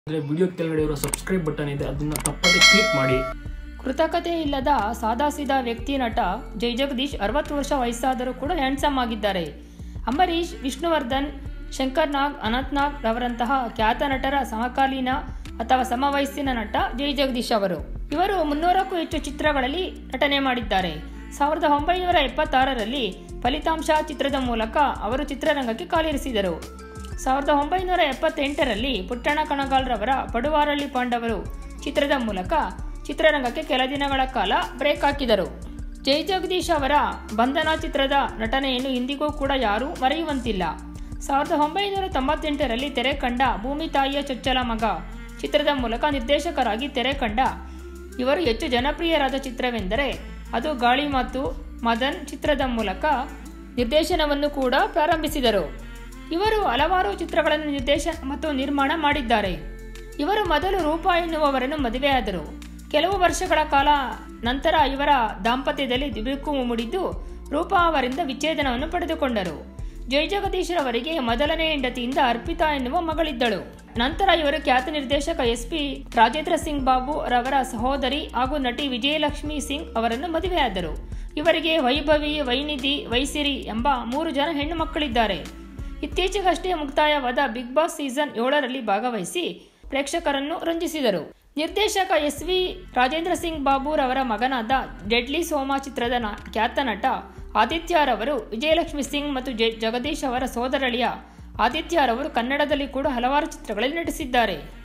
ಅಂದರೆ ವಿಡಿಯೋ ಕೆಳಗಡೆ ಇರೋ ಸಬ್ಸ್ಕ್ರೈಬ್ ಬಟನ್ ಇದೆ ಅದನ್ನು ತಪ್ಪದೆ ಕ್ಲಿಕ್ ಮಾಡಿ ಕೃತಕತೆ ಇಲ್ಲದ ಸಾದಾಸೀದಾ ವ್ಯಕ್ತಿ ನಟ ಜೈ ಜಗದೀಶ್ ಅರವತ್ತು ವರ್ಷ ವಯಸ್ಸಾದರೂ ಕೂಡ ಹ್ಯಾಂಡ್ಸಮ್ ಆಗಿದ್ದಾರೆ ಅಂಬರೀಷ್ ವಿಷ್ಣುವರ್ಧನ್ ಶಂಕರ್ ನಾಗ್ ಅನಂತ್ ನಾಗ್ ರವರಂತಹ ಖ್ಯಾತ ನಟರ ಸಮಕಾಲೀನ ಅಥವಾ ಸಮವಯಸ್ಸಿನ ನಟ ಜೈ ಜಗದೀಶ್ ಅವರು ಇವರು ಮುನ್ನೂರಕ್ಕೂ ಹೆಚ್ಚು ಚಿತ್ರಗಳಲ್ಲಿ ನಟನೆ ಮಾಡಿದ್ದಾರೆ ಸಾವಿರದ ಒಂಬೈನೂರ ಎಪ್ಪತ್ತಾರರಲ್ಲಿ ಫಲಿತಾಂಶ ಚಿತ್ರದ ಮೂಲಕ ಅವರು ಚಿತ್ರರಂಗಕ್ಕೆ ಕಾಲಿರಿಸಿದರು ಸಾವಿರದ ಒಂಬೈನೂರ ಎಪ್ಪತ್ತೆಂಟರಲ್ಲಿ ಪುಟ್ಟಣ ಕಣಗಾಲ್ರವರ ಪಡುವಾರಳ್ಳಿ ಪಾಂಡವರು ಚಿತ್ರದ ಮೂಲಕ ಚಿತ್ರರಂಗಕ್ಕೆ ಕೆಲ ದಿನಗಳ ಕಾಲ ಬ್ರೇಕ್ ಹಾಕಿದರು ಜೈ ಜಗದೀಶ್ ಅವರ ಬಂಧನ ಚಿತ್ರದ ನಟನೆಯನ್ನು ಇಂದಿಗೂ ಕೂಡ ಯಾರೂ ಮರೆಯುವಂತಿಲ್ಲ ಸಾವಿರದ ಒಂಬೈನೂರ ತೊಂಬತ್ತೆಂಟರಲ್ಲಿ ತೆರೆ ಕಂಡ ಭೂಮಿ ತಾಯಿಯ ಚೊಚ್ಚಲ ಮಗ ಚಿತ್ರದ ಮೂಲಕ ನಿರ್ದೇಶಕರಾಗಿ ತೆರೆ ಕಂಡ ಇವರು ಹೆಚ್ಚು ಜನಪ್ರಿಯರಾದ ಚಿತ್ರವೆಂದರೆ ಅದು ಗಾಳಿ ಮತ್ತು ಮದನ್ ಚಿತ್ರದ ಮೂಲಕ ನಿರ್ದೇಶನವನ್ನು ಕೂಡ ಪ್ರಾರಂಭಿಸಿದರು ಇವರು ಹಲವಾರು ಚಿತ್ರಗಳನ್ನು ನಿರ್ದೇಶನ ಮತ್ತು ನಿರ್ಮಾಣ ಮಾಡಿದ್ದಾರೆ ಇವರು ಮೊದಲು ರೂಪಾ ಎನ್ನುವವರನ್ನು ಮದುವೆಯಾದರು ಕೆಲವು ವರ್ಷಗಳ ಕಾಲ ನಂತರ ಇವರ ದಾಂಪತ್ಯದಲ್ಲಿ ಬಿರುಕು ಮೂಡಿದ್ದು ರೂಪಾ ಅವರಿಂದ ವಿಚ್ಛೇದನವನ್ನು ಪಡೆದುಕೊಂಡರು ಜೈ ಜಗದೀಶ್ ರವರಿಗೆ ಮೊದಲನೇ ಹೆಂಡತಿಯಿಂದ ಅರ್ಪಿತಾ ಎನ್ನುವ ಮಗಳಿದ್ದಳು ನಂತರ ಇವರು ಖ್ಯಾತ ನಿರ್ದೇಶಕ ಎಸ್ ಪಿ ರಾಜೇಂದ್ರ ಸಿಂಗ್ ಬಾಬು ರವರ ಸಹೋದರಿ ಹಾಗೂ ನಟಿ ವಿಜಯಲಕ್ಷ್ಮಿ ಸಿಂಗ್ ಅವರನ್ನು ಮದುವೆಯಾದರು ಇವರಿಗೆ ವೈಭವಿ ವೈನಿಧಿ ವೈಸಿರಿ ಎಂಬ ಮೂರು ಜನ ಹೆಣ್ಣು ಮಕ್ಕಳಿದ್ದಾರೆ ಇತ್ತೀಚೆಗಷ್ಟೇ ಮುಕ್ತಾಯವಾದ ಬಿಗ್ ಬಾಸ್ ಸೀಸನ್ ಏಳರಲ್ಲಿ ಭಾಗವಹಿಸಿ ಪ್ರೇಕ್ಷಕರನ್ನು ರಂಜಿಸಿದರು ನಿರ್ದೇಶಕ ಎಸ್ ವಿ ರಾಜೇಂದ್ರ ಸಿಂಗ್ ಬಾಬು ರವರ ಮಗನಾದ ಡೆಡ್ಲಿ ಸೋಮಾ ಚಿತ್ರದ ನ- ಖ್ಯಾತ ನಟ ಆದಿತ್ಯರವರು ವಿಜಯಲಕ್ಷ್ಮಿ ಸಿಂಗ್ ಮತ್ತು ಜೆ- ಜಗದೀಶ್ ಅವರ ಸೋದರಳಿಯ ಆದಿತ್ಯರವರು ಕನ್ನಡದಲ್ಲಿ ಕೂಡ ಹಲವಾರು ಚಿತ್ರಗಳಲ್ಲಿ ನಟಿಸಿದ್ದಾರೆ